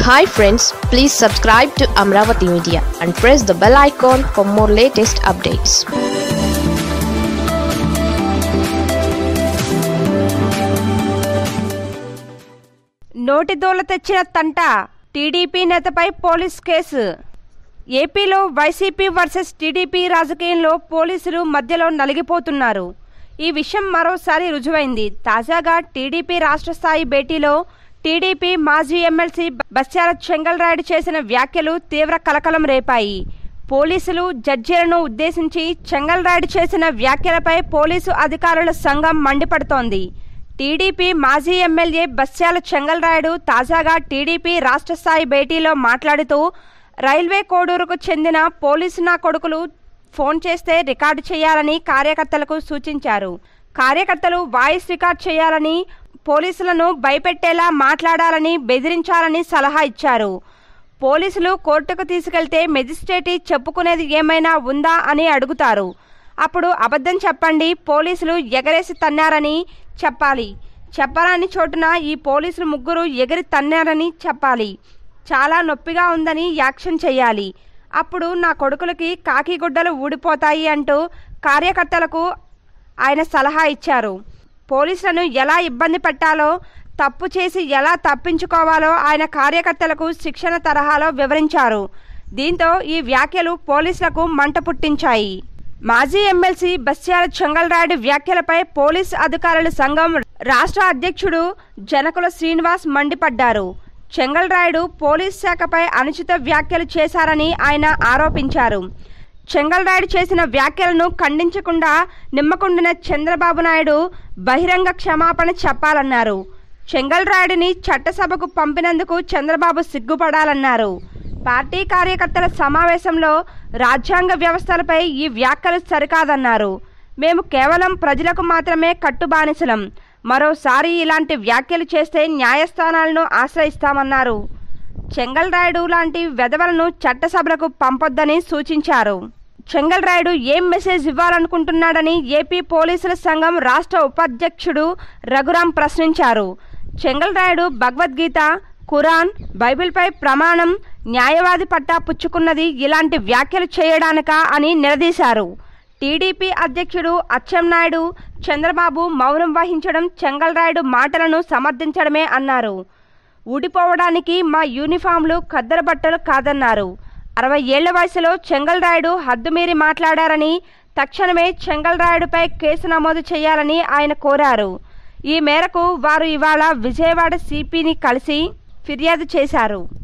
hi friends please subscribe to Amaravati media and press the bell icon for more latest updates నోటిదోల తెచ్చిన తంట TDP నేతపై police case ఏపీలో YCP versus TDP రాజకీయంలో పోలీసులు మధ్యలో నలిగిపోతున్నారు ఈ విషయం మరోసారి రుజువైంది తాజాగా టీడీపీ రాష్ట్ర స్థాయి భేటీలో టీడీపీ మాజీ ఎమ్మెల్సీ బస్యాల చెంగల్రాయుడు చేసిన వ్యాఖ్యలు తీవ్ర కలకలం రేపాయి పోలీసులు జడ్జీలను ఉద్దేశించి చెంగల్రాయుడు చేసిన వ్యాఖ్యలపై పోలీసు అధికారుల సంఘం మండిపడుతోంది టీడీపీ మాజీ ఎమ్మెల్యే బస్యాల చెంగల్రాయుడు తాజాగా టీడీపీ రాష్ట్ర స్థాయి భేటీలో మాట్లాడుతూ రైల్వే కోడూరుకు చెందిన పోలీసు నా కొడుకులు ఫోన్ చేస్తే రికార్డు చేయాలని కార్యకర్తలకు సూచించారు కార్యకర్తలు వాయిస్ రికార్డ్ చేయాలని పోలీసులను భయపెట్టేలా మాట్లాడాలని బెదిరించాలని సలహా ఇచ్చారు పోలీసులు కోర్టుకు తీసుకెళ్తే మెజిస్ట్రేటీ చెప్పుకునేది ఏమైనా ఉందా అని అడుగుతారు అప్పుడు అబద్ధం చెప్పండి పోలీసులు ఎగరేసి తన్నారని చెప్పాలి చెప్పరాని చోటున ఈ పోలీసులు ముగ్గురు ఎగిరి తన్నారని చెప్పాలి చాలా నొప్పిగా ఉందని యాక్షన్ చేయాలి అప్పుడు నా కొడుకులకి కాకిగుడ్డలు ఊడిపోతాయి అంటూ కార్యకర్తలకు ఆయన సలహా ఇచ్చారు పోలీసులను ఎలా ఇబ్బంది పెట్టాలో తప్పు చేసి ఎలా తప్పించుకోవాలో ఆయన కార్యకర్తలకు శిక్షణ తరహాలో వివరించారు దీంతో ఈ వ్యాఖ్యలు పోలీసులకు మంట పుట్టించాయి మాజీ ఎమ్మెల్సీ బస్యాల చెంగల్రాయుడు వ్యాఖ్యలపై పోలీస్ అధికారుల సంఘం రాష్ట్ర అధ్యక్షుడు జనకుల శ్రీనివాస్ మండిపడ్డారు చెంగల్రాయుడు పోలీస్ శాఖపై అనుచిత వ్యాఖ్యలు చేశారని ఆయన ఆరోపించారు చెంగల్రాయుడు చేసిన వ్యాఖ్యలను ఖండించకుండా నిమ్మకుండిన చంద్రబాబు నాయుడు బహిరంగ క్షమాపణ చెప్పాలన్నారు చెంగల్రాయుడిని చట్టసభకు పంపినందుకు చంద్రబాబు సిగ్గుపడాలన్నారు పార్టీ కార్యకర్తల సమావేశంలో రాజ్యాంగ వ్యవస్థలపై ఈ వ్యాఖ్యలు సరికాదన్నారు మేము కేవలం ప్రజలకు మాత్రమే కట్టుబానిసలం మరోసారి ఇలాంటి వ్యాఖ్యలు చేస్తే న్యాయస్థానాలను ఆశ్రయిస్తామన్నారు చెంగల్రాయుడు లాంటి వెధవలను చట్టసభలకు పంపొద్దని సూచించారు చెంగల్రాయుడు ఏం మెసేజ్ ఇవ్వాలనుకుంటున్నాడని ఏపీ పోలీసుల సంఘం రాష్ట్ర ఉపాధ్యక్షుడు రఘురాం ప్రశ్నించారు చెంగల్రాయుడు భగవద్గీత ఖురాన్ బైబిల్పై ప్రమాణం న్యాయవాది పట్టా పుచ్చుకున్నది ఇలాంటి వ్యాఖ్యలు చేయడానికా అని నిలదీశారు టీడీపీ అధ్యక్షుడు అచ్చెన్నాయుడు చంద్రబాబు మౌనం వహించడం చెంగల్రాయుడు మాటలను సమర్థించడమే అన్నారు ఊడిపోవడానికి మా యూనిఫామ్లు ఖద్దరు బట్టలు కాదన్నారు అరవై ఏళ్ల వయసులో చెంగల్రాయుడు హద్దుమీరి మాట్లాడారని తక్షణమే చెంగల్రాయుడుపై కేసు నమోదు చేయాలని ఆయన కోరారు ఈ మేరకు వారు ఇవాళ విజయవాడ సిపిని కలిసి ఫిర్యాదు చేశారు